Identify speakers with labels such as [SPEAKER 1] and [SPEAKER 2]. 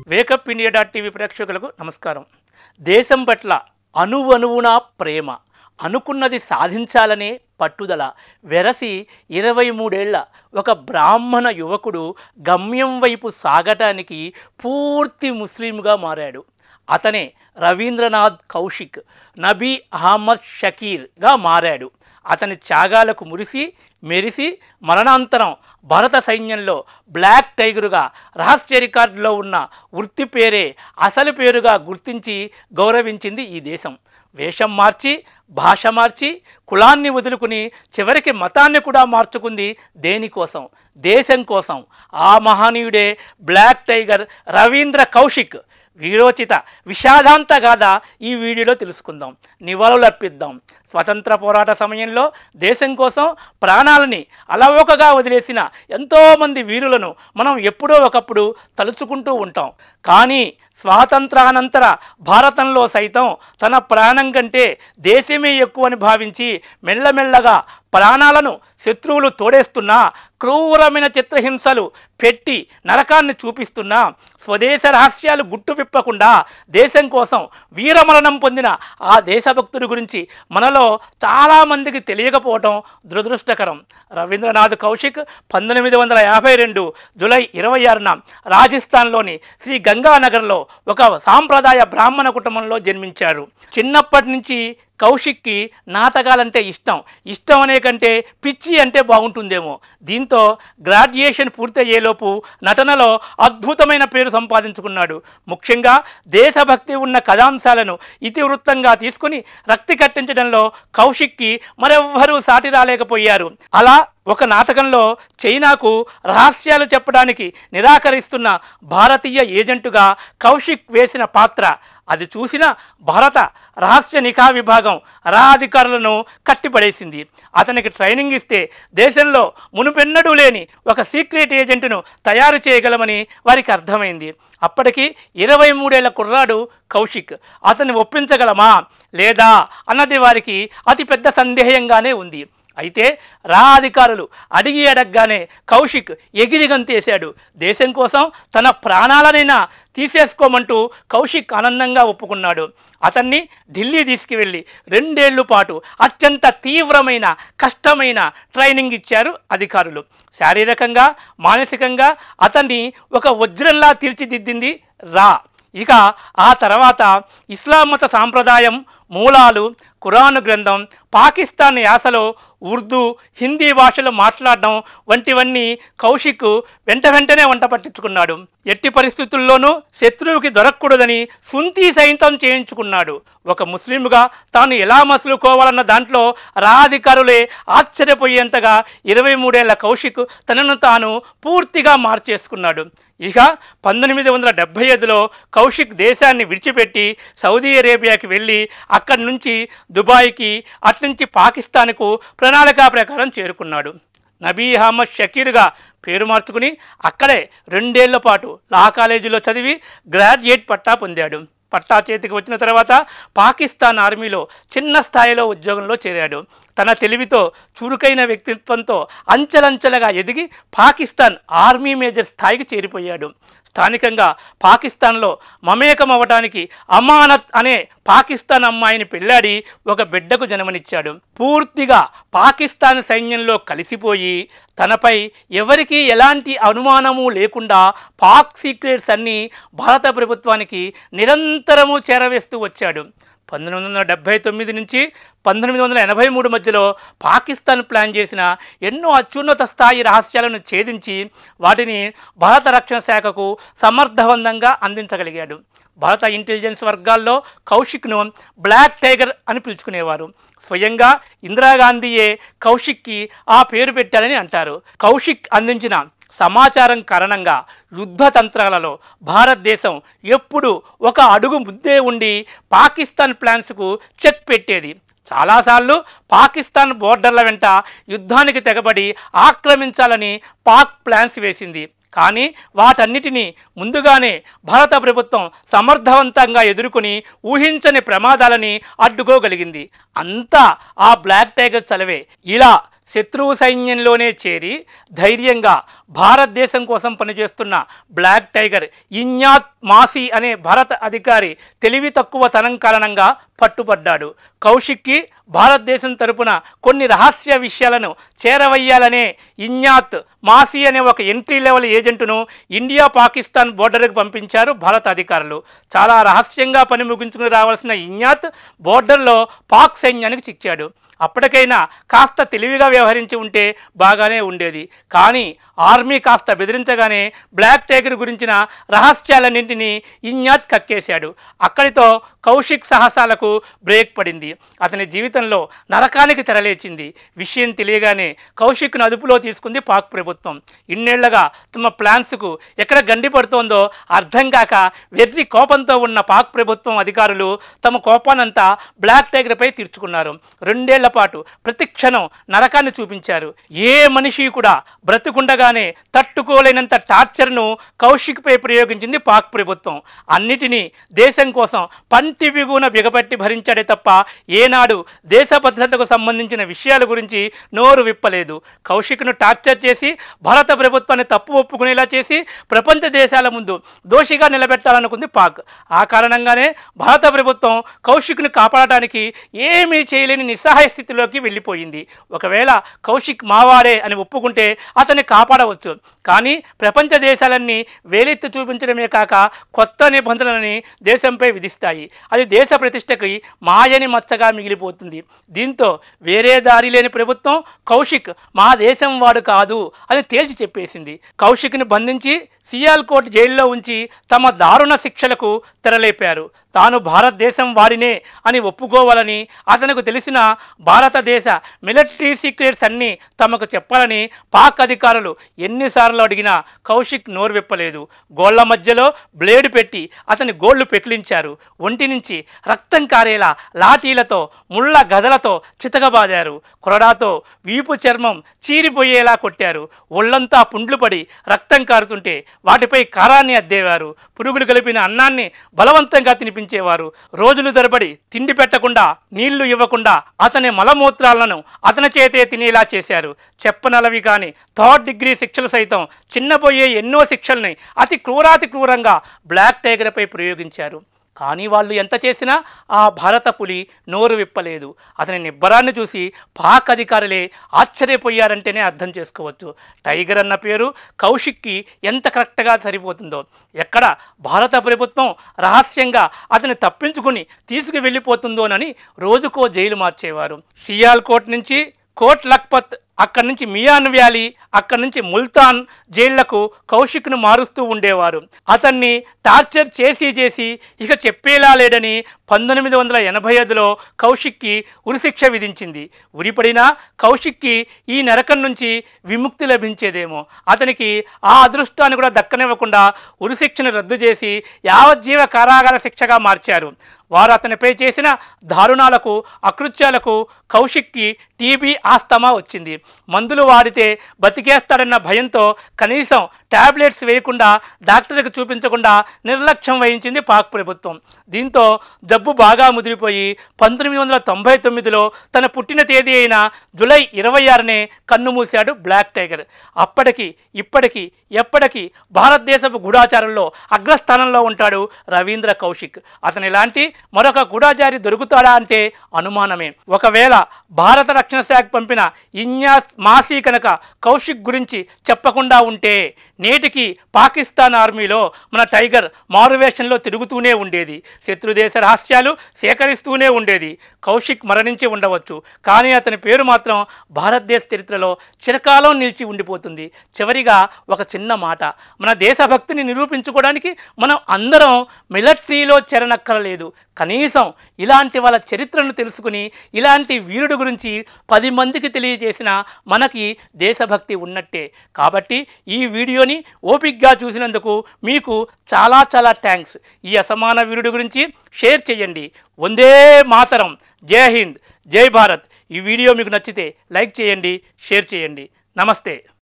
[SPEAKER 1] wake up India dot TV ప్రేక్షకులకు నమస్కారం దేశం పట్ల అణువణువున ప్రేమ అనుకున్నది సాధించాలనే పట్టుదల వెరసి ఇరవై మూడేళ్ల ఒక బ్రాహ్మణ యువకుడు గమ్యం వైపు సాగటానికి పూర్తి ముస్లింగా మారాడు అతనే రవీంద్రనాథ్ కౌశిక్ నబీ అహ్మద్ షకీర్గా మారాడు అతని త్యాగాలకు మురిసి మెరిసి మరణాంతరం భారత సైన్యంలో బ్లాక్ టైగరుగా రహస్య రికార్డులో ఉన్న వృత్తి పేరే అసలు పేరుగా గుర్తించి గౌరవించింది ఈ దేశం వేషం మార్చి భాష మార్చి కులాన్ని వదులుకుని చివరికి మతాన్ని కూడా మార్చుకుంది దేనికోసం దేశం కోసం ఆ మహనీయుడే బ్లాక్ టైగర్ రవీంద్ర కౌశిక్ వీరోచిత విషాదాంత గాథ ఈ వీడియోలో తెలుసుకుందాం నివాళులు అర్పిద్దాం స్వతంత్ర పోరాట సమయంలో దేశం కోసం ప్రాణాలని అలవోకగా వదిలేసిన ఎంతోమంది వీరులను మనం ఎప్పుడో ఒకప్పుడు తలుచుకుంటూ ఉంటాం కానీ స్వాతంత్రానంతర భారతంలో సైతం తన ప్రాణం కంటే దేశమే ఎక్కువని భావించి మెల్లమెల్లగా ప్రాణాలను శత్రువులు తోడేస్తున్నా క్రూరమైన చిత్రహింసలు పెట్టి నరకాన్ని చూపిస్తున్నా స్వదేశ రహస్యాలు గుట్టు విప్పకుండా దేశం కోసం వీరమరణం పొందిన ఆ దేశభక్తుడి గురించి మనలో చాలామందికి తెలియకపోవటం దురదృష్టకరం రవీంద్రనాథ్ కౌశిక్ పంతొమ్మిది వందల యాభై రెండు జూలై ఇరవై ఆరున రాజస్థాన్లోని శ్రీ గంగానగర్లో ఒక సాంప్రదాయ బ్రాహ్మణ కుటుంబంలో జన్మించారు చిన్నప్పటి నుంచి కౌశిక్కి నాటకాలంటే ఇష్టం ఇష్టం అనే కంటే పిచ్చి అంటే బాగుంటుందేమో దీంతో గ్రాడ్యుయేషన్ పూర్తయ్యేలోపు నటనలో అద్భుతమైన పేరు సంపాదించుకున్నాడు ముఖ్యంగా దేశభక్తి ఉన్న కథాంశాలను ఇతివృత్తంగా తీసుకుని రక్తి కట్టించడంలో కౌశిక్కి మరెవ్వరూ సాటి రాలేకపోయారు అలా ఒక నాటకంలో చైనాకు రహస్యాలు చెప్పడానికి నిరాకరిస్తున్న భారతీయ ఏజెంటుగా కౌశిక్ వేసిన పాత్ర అది చూసిన భారత రహస్య నిఘా విభాగం రా అధికారులను కట్టిపడేసింది అతనికి ట్రైనింగ్ ఇస్తే దేశంలో మునుపెన్నడూ లేని ఒక సీక్రెట్ ఏజెంట్ను తయారు చేయగలమని వారికి అర్థమైంది అప్పటికి ఇరవై మూడేళ్ల కుర్రాడు కౌశిక్ అతన్ని ఒప్పించగలమా లేదా అన్నది వారికి అతిపెద్ద సందేహంగానే ఉంది అయితే రా అధికారులు అడిగి అడగగానే కౌశిక్ ఎగిరి గంతేశాడు దేశం కోసం తన ప్రాణాలనైనా తీసేసుకోమంటూ కౌశిక్ ఆనందంగా ఒప్పుకున్నాడు అతన్ని ఢిల్లీ తీసుకువెళ్ళి రెండేళ్ల పాటు అత్యంత తీవ్రమైన కష్టమైన ట్రైనింగ్ ఇచ్చారు అధికారులు శారీరకంగా మానసికంగా అతన్ని ఒక వజ్రంలా తీర్చిదిద్దింది రా ఇక ఆ తర్వాత ఇస్లాం మత సాంప్రదాయం మూలాలు ఖురాను గ్రంథం పాకిస్తాన్ యాసలో ఉర్దూ హిందీ భాషలో మాట్లాడడం వంటివన్నీ కౌశిక్ వెంట వెంటనే వంట పట్టించుకున్నాడు ఎట్టి పరిస్థితుల్లోనూ శత్రువుకి దొరకకూడదని సుంతి సైతం చేయించుకున్నాడు ఒక ముస్లింగా తాను ఎలా మసులుకోవాలన్న దాంట్లో రాధికారులే ఆశ్చర్యపోయేంతగా ఇరవై మూడేళ్ల కౌశిక్ తనను తాను పూర్తిగా మార్చేసుకున్నాడు ఇక పంతొమ్మిది వందల డెబ్భై ఐదులో కౌశిక్ దేశాన్ని విడిచిపెట్టి సౌదీ అరేబియాకి వెళ్ళి అక్కడి నుంచి దుబాయ్కి అట్నుంచి పాకిస్తాన్కు ప్రణాళికా ప్రకారం చేరుకున్నాడు నబీ అహ్మద్ షకీర్గా పేరు మార్చుకుని అక్కడే రెండేళ్ల పాటు లా కాలేజీలో చదివి గ్రాడ్యుయేట్ పట్టా పొందాడు పట్టా చేతికి వచ్చిన తర్వాత పాకిస్తాన్ ఆర్మీలో చిన్న స్థాయిలో ఉద్యోగంలో చేరాడు తన తెలివితో చురుకైన వ్యక్తిత్వంతో అంచెలంచెలుగా ఎదిగి పాకిస్తాన్ ఆర్మీ మేజర్ స్థాయికి చేరిపోయాడు స్థానికంగా పాకిస్తాన్లో మమేకం అవ్వటానికి అమానత్ అనే పాకిస్తాన్ అమ్మాయిని పెళ్ళాడి ఒక బిడ్డకు జన్మనిచ్చాడు పూర్తిగా పాకిస్తాన్ సైన్యంలో కలిసిపోయి తనపై ఎవరికీ ఎలాంటి అనుమానము లేకుండా పాక్ సీక్రెట్స్ అన్నీ భారత ప్రభుత్వానికి నిరంతరము చేరవేస్తూ వచ్చాడు పంతొమ్మిది వందల డెబ్భై తొమ్మిది నుంచి పంతొమ్మిది వందల ఎనభై మూడు మధ్యలో పాకిస్తాన్ ప్లాన్ చేసిన ఎన్నో అత్యున్నత స్థాయి రహస్యాలను ఛేదించి వాటిని భారత రక్షణ శాఖకు సమర్థవంతంగా అందించగలిగాడు భారత ఇంటెలిజెన్స్ వర్గాల్లో కౌశిక్ను బ్లాక్ టైగర్ అని పిలుచుకునేవారు స్వయంగా ఇందిరాగాంధీయే కౌశిక్కి ఆ పేరు పెట్టారని అంటారు కౌశిక్ అందించిన సమాచారం కారణంగా యుద్ధ తంత్రాలలో భారతదేశం ఎప్పుడు ఒక అడుగు ముద్దే ఉండి పాకిస్తాన్ ప్లాన్స్కు చెక్ పెట్టేది చాలాసార్లు పాకిస్తాన్ బోర్డర్ల వెంట యుద్ధానికి తెగబడి ఆక్రమించాలని పాక్ ప్లాన్స్ వేసింది కానీ వాటన్నిటినీ ముందుగానే భారత ప్రభుత్వం సమర్థవంతంగా ఎదుర్కొని ఊహించని ప్రమాదాలని అడ్డుకోగలిగింది అంతా ఆ బ్లాక్ టైగర్ చలవే ఇలా శత్రువు సైన్యంలోనే చేరి ధైర్యంగా భారతదేశం కోసం పనిచేస్తున్న బ్లాక్ టైగర్ ఇన్యాత్ మాసి అనే భారత అధికారి తెలివి తక్కువ తనం కారణంగా పట్టుబడ్డాడు కౌశిక్కి భారతదేశం తరపున కొన్ని రహస్య విషయాలను చేరవయ్యాలనే ఇన్యాత్ మాసి అనే ఒక ఎంట్రీ లెవెల్ ఏజెంటును ఇండియా పాకిస్తాన్ బోర్డర్కి పంపించారు భారత అధికారులు చాలా రహస్యంగా పని ముగించుకుని రావాల్సిన ఇన్యాత్ బోర్డర్లో పాక్ సైన్యానికి చిక్కాడు అప్పటికైనా కాస్త తెలివిగా వ్యవహరించి ఉంటే బాగానే ఉండేది కానీ ఆర్మీ కాస్త బెదిరించగానే బ్లాక్ టైగర్ గురించిన రహస్యాలన్నింటినీ ఇన్యాత్ కక్కేశాడు అక్కడితో కౌశిక్ సాహసాలకు బ్రేక్ పడింది అతని జీవితంలో నరకానికి తెరలేచింది విషయం తెలియగానే కౌశిక్ను అదుపులో తీసుకుంది పాక్ ప్రభుత్వం ఇన్నేళ్లగా తమ ప్లాన్స్కు ఎక్కడ గండి పడుతోందో అర్థం కాక వెర్రి కోపంతో ఉన్న పాక్ ప్రభుత్వం అధికారులు తమ కోపానంతా బ్లాక్ టైగర్పై తీర్చుకున్నారు రెండేళ్ల పాటు ప్రతి క్షణం నరకాన్ని చూపించారు ఏ మనిషి కూడా బ్రతుకుండగానే తట్టుకోలేనంత టార్చర్ను కౌశిక్పై ప్రయోగించింది పాక్ ప్రభుత్వం అన్నిటినీ దేశం కోసం పంటి బిగున బిగపట్టి భరించాడే తప్ప ఏనాడు దేశ భద్రతకు సంబంధించిన విషయాల గురించి నోరు విప్పలేదు కౌశిక్ను టార్చర్ చేసి భారత ప్రభుత్వాన్ని తప్పు ఒప్పుకునేలా చేసి ప్రపంచ దేశాల ముందు దోషిగా నిలబెట్టాలనుకుంది పాక్ ఆ కారణంగానే భారత ప్రభుత్వం కౌశిక్ను కాపాడటానికి ఏమీ చేయలేని నిస్సహాయ స్థితిలోకి వెళ్ళిపోయింది ఒకవేళ కౌశిక్ మావాడే అని ఒప్పుకుంటే అతన్ని కాపాడవచ్చు కానీ ప్రపంచ దేశాలన్నీ వేలెత్తి చూపించడమే కాక కొత్త నిబంధనలని దేశంపై విధిస్తాయి అది దేశ ప్రతిష్టకి మాయని మచ్చగా మిగిలిపోతుంది దీంతో వేరే దారి లేని ప్రభుత్వం కౌశిక్ మా దేశం వాడు కాదు అని తేల్చి చెప్పేసింది కౌశిక్ని బంధించి సియాల్కోట్ జైల్లో ఉంచి తమ దారుణ శిక్షలకు తెరలేపారు తాను భారతదేశం వాడినే అని ఒప్పుకోవాలని అతనికి తెలిసిన భారతదేశ మిలిటరీ సీక్రెట్స్ అన్నీ తమకు చెప్పాలని పాక్ అధికారులు ఎన్నిసార్లు అడిగినా కౌశిక్ నోరు విప్పలేదు గోళ్ల మధ్యలో బ్లేడ్ పెట్టి అతని గోళ్లు పెకిలించారు ఒంటి నుంచి రక్తం కారేలా లాఠీలతో ముళ్ళ గదలతో చితకబాదారు కొరడాతో వీపు చర్మం చీరిపోయేలా కొట్టారు ఒళ్ళంతా పుండ్లు పడి రక్తం కారుతుంటే వాటిపై కారాన్ని అద్దేవారు పురుగులు కలిపిన అన్నాన్ని బలవంతంగా తినిపించేవారు రోజులు తరబడి తిండి పెట్టకుండా నీళ్లు ఇవ్వకుండా అతని మలమూత్రాలను అతని చేతే తినేలా చేశారు చెప్పనలవి కాని థర్డ్ డిగ్రీ శిక్షలు సైతం చిన్నపోయే ఎన్నో శిక్షల్ని అతి క్రూరాతి క్రూరంగా బ్లాక్ టైగర్పై ప్రయోగించారు కానీ వాళ్ళు ఎంత చేసినా ఆ భారత పులి నోరు విప్పలేదు అతని నిబ్బరాన్ని చూసి పాక్ అధికారులే ఆశ్చర్యపోయారంటేనే అర్థం చేసుకోవచ్చు టైగర్ అన్న పేరు కౌశిక్కి ఎంత కరెక్ట్గా సరిపోతుందో ఎక్కడ భారత ప్రభుత్వం రహస్యంగా అతని తప్పించుకుని తీసుకు వెళ్ళిపోతుందోనని రోజుకో జైలు మార్చేవారు సియాల్కోట్ నుంచి కోట్ లఖ్పత్ అక్కడి నుంచి మియాన్ వ్యాలీ అక్కడి నుంచి ముల్తాన్ జైళ్లకు కౌశిక్ను మారుస్తూ ఉండేవారు అతన్ని టార్చర్ చేసి చేసి ఇక చెప్పేలా లేడని పంతొమ్మిది వందల ఎనభై ఐదులో కౌశిక్కి ఉరిశిక్ష విధించింది ఉరిపడినా కౌశిక్కి ఈ నరకం నుంచి విముక్తి లభించేదేమో అతనికి ఆ అదృష్టాన్ని కూడా దక్కనివ్వకుండా ఉరిశిక్షను రద్దు చేసి యావజ్జీవ కారాగార శిక్షగా మార్చారు వారు అతనిపై చేసిన దారుణాలకు అకృత్యాలకు కౌశిక్కి టీబీ ఆస్తమా వచ్చింది మందులు వాడితే బతికేస్తాడన్న భయంతో కనీసం టాబ్లెట్స్ వేయకుండా డాక్టర్కి చూపించకుండా నిర్లక్ష్యం వహించింది పాక్ ప్రభుత్వం దీంతో జబ్బు బాగా ముదిరిపోయి పంతొమ్మిది వందల తొంభై తొమ్మిదిలో తన పుట్టిన తేదీ అయిన జులై ఇరవై ఆరునే కన్నుమూశాడు బ్లాక్ టైగర్ అప్పటికి ఇప్పటికి ఎప్పటికీ భారతదేశపు గూఢాచారంలో అగ్రస్థానంలో ఉంటాడు రవీంద్ర కౌశిక్ అతని ఇలాంటి మరొక గూఢాచారి దొరుకుతాడా అంటే అనుమానమే ఒకవేళ భారత రక్షణ శాఖ పంపిన ఇన్యాస్ మాసీ కనుక కౌశిక్ గురించి చెప్పకుండా ఉంటే నేటికి పాకిస్తాన్ ఆర్మీలో మన టైగర్ మారువేషంలో తిరుగుతూనే ఉండేది శత్రుదేశ రహస్యాలు సేకరిస్తూనే ఉండేది కౌశిక్ మరణించి ఉండవచ్చు కానీ అతని పేరు మాత్రం భారతదేశ చరిత్రలో చిరకాలం నిలిచి ఉండిపోతుంది చివరిగా ఒక చిన్న మాట మన దేశభక్తిని నిరూపించుకోవడానికి మనం అందరం మిలిటరీలో చేరనక్కరలేదు కనీసం ఇలాంటి వాళ్ళ చరిత్రను తెలుసుకుని ఇలాంటి వీరుడు గురించి పది మందికి తెలియజేసిన మనకి దేశభక్తి ఉన్నట్టే కాబట్టి ఈ వీడియోని ఓపిక్గా చూసినందుకు మీకు చాలా చాలా థ్యాంక్స్ ఈ అసమాన వీరుడు గురించి షేర్ చేయండి వందే మాతరం జై హింద్ జై భారత్ ఈ వీడియో మీకు నచ్చితే లైక్ చేయండి షేర్ చేయండి నమస్తే